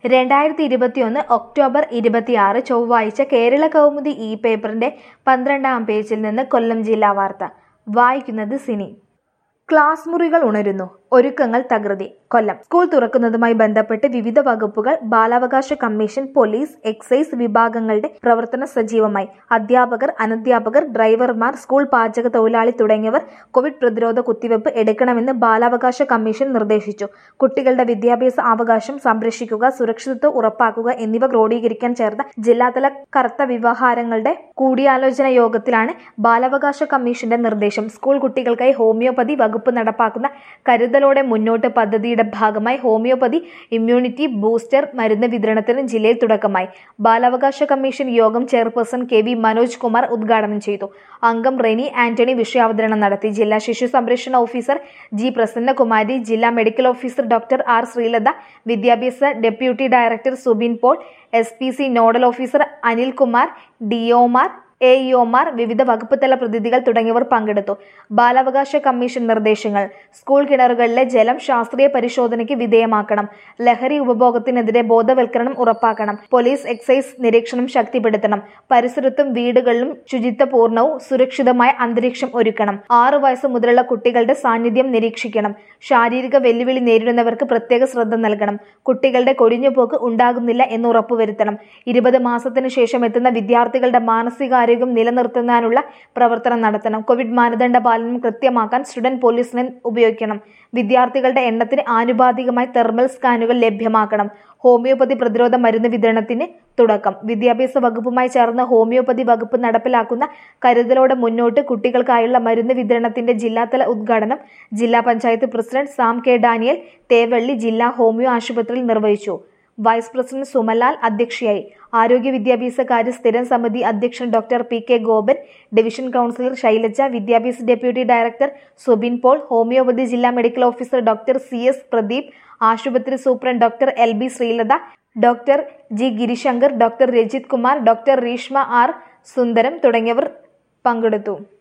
രണ്ടായിരത്തി ഇരുപത്തിയൊന്ന് ഒക്ടോബർ ഇരുപത്തിയാറ് ചൊവ്വാഴ്ച കേരള കൗമുദി ഇ പേപ്പറിന്റെ പന്ത്രണ്ടാം പേജിൽ നിന്ന് കൊല്ലം ജില്ലാ വാർത്ത വായിക്കുന്നത് സിനി ക്ലാസ് മുറികൾ ഉണരുന്നു ഒരുക്കങ്ങൾ തകൃതി കൊല്ലം സ്കൂൾ തുറക്കുന്നതുമായി ബന്ധപ്പെട്ട് വിവിധ വകുപ്പുകൾ ബാലാവകാശ കമ്മീഷൻ പോലീസ് എക്സൈസ് വിഭാഗങ്ങളുടെ പ്രവർത്തന സജീവമായി അധ്യാപകർ അനധ്യാപകർ ഡ്രൈവർമാർ സ്കൂൾ പാചക തൊഴിലാളി തുടങ്ങിയവർ കോവിഡ് പ്രതിരോധ കുത്തിവയ്പ് എടുക്കണമെന്ന് ബാലാവകാശ കമ്മീഷൻ നിർദ്ദേശിച്ചു കുട്ടികളുടെ വിദ്യാഭ്യാസ അവകാശം സംരക്ഷിക്കുക സുരക്ഷിതത്വം ഉറപ്പാക്കുക എന്നിവ ക്രോഡീകരിക്കാൻ ചേർന്ന ജില്ലാതല കർത്ത വ്യവഹാരങ്ങളുടെ കൂടിയാലോചന യോഗത്തിലാണ് ബാലാവകാശ കമ്മീഷന്റെ നിർദ്ദേശം സ്കൂൾ കുട്ടികൾക്കായി ഹോമിയോപ്പതി വകുപ്പ് നടപ്പാക്കുന്ന കരുതലോടെ മുന്നോട്ട് പദ്ധതിയുടെ ഭാഗമായി ഹോമിയോപ്പതി ഇമ്മ്യൂണിറ്റി ബൂസ്റ്റർ മരുന്ന് വിതരണത്തിന് ജില്ലയിൽ തുടക്കമായി ബാലാവകാശ കമ്മീഷൻ യോഗം chairperson K V Manoj Kumar ഉദ്ഘാടനം ചെയ്തു അംഗം റെനി ആന്റണി വിഷയാവതരണം നടത്തി ജില്ലാ ശിശു സംരക്ഷണ ഓഫീസർ ജി പ്രസന്നകുമാരി ജില്ലാ medical officer doctor R Sreelatha വിദ്യാഭ്യാസ deputy director Subin Paul S P C nodal officer Anilkumar ഡിഒമാർ എ ഇഒമാർ വിവിധ വകുപ്പ് തല പ്രതിനിധികൾ തുടങ്ങിയവർ പങ്കെടുത്തു ബാലാവകാശ കമ്മീഷൻ നിർദ്ദേശങ്ങൾ സ്കൂൾ കിണറുകളിലെ ജലം ശാസ്ത്രീയ പരിശോധനയ്ക്ക് വിധേയമാക്കണം ലഹരി ഉപഭോഗത്തിനെതിരെ ബോധവൽക്കരണം ഉറപ്പാക്കണം പോലീസ് എക്സൈസ് നിരീക്ഷണം ശക്തിപ്പെടുത്തണം പരിസരത്തും വീടുകളിലും ശുചിത്വപൂർണവും സുരക്ഷിതമായ അന്തരീക്ഷം ഒരുക്കണം ആറു വയസ്സ് മുതലുള്ള കുട്ടികളുടെ സാന്നിധ്യം നിരീക്ഷിക്കണം ശാരീരിക വെല്ലുവിളി നേരിടുന്നവർക്ക് പ്രത്യേക ശ്രദ്ധ നൽകണം കുട്ടികളുടെ കൊഴിഞ്ഞുപോക്ക് ഉണ്ടാകുന്നില്ല എന്ന് ഉറപ്പുവരുത്തണം ഇരുപത് മാസത്തിനു ശേഷം എത്തുന്ന വിദ്യാർത്ഥികളുടെ മാനസികാരോഗ്യം നിലനിർത്തുന്നതിനുള്ള പ്രവർത്തനം നടത്തണം കോവിഡ് മാനദണ്ഡ പാലനം കൃത്യമാക്കാൻ സ്റ്റുഡന്റ് പോലീസിനെ ഉപയോഗിക്കണം വിദ്യാർത്ഥികളുടെ എണ്ണത്തിന് ആനുപാതികമായി തെർമൽ സ്കാനുകൾ ലഭ്യമാക്കണം ഹോമിയോപ്പതി പ്രതിരോധ മരുന്ന് വിതരണത്തിന് തുടക്കം വിദ്യാഭ്യാസ വകുപ്പുമായി ചേർന്ന് ഹോമിയോപ്പതി വകുപ്പ് നടപ്പിലാക്കുന്ന കരുതലോടെ മുന്നോട്ട് കുട്ടികൾക്കായുള്ള മരുന്ന് വിതരണത്തിന്റെ ജില്ലാതല ഉദ്ഘാടനം ജില്ലാ പഞ്ചായത്ത് പ്രസിഡന്റ് സാം കെ ഡാനിയൽ തേവള്ളി ജില്ലാ ഹോമിയോ ആശുപത്രിയിൽ നിർവഹിച്ചു വൈസ് പ്രസിഡന്റ് സുമലാൽ അധ്യക്ഷയായി ആരോഗ്യ വിദ്യാഭ്യാസ കാര്യ സ്ഥിരം സമിതി അധ്യക്ഷൻ doctor P K Gopan division councillor Shailaja വിദ്യാഭ്യാസ deputy director Subin Paul homoeopathy ജില്ലാ medical officer doctor C S Pradeep ആശുപത്രി superintendent doctor L B Sreelatha doctor G Girishankar doctor Rajith Kumar doctor Reeshma R Sundaram തുടങ്ങിയവർ പങ്കെടുത്തു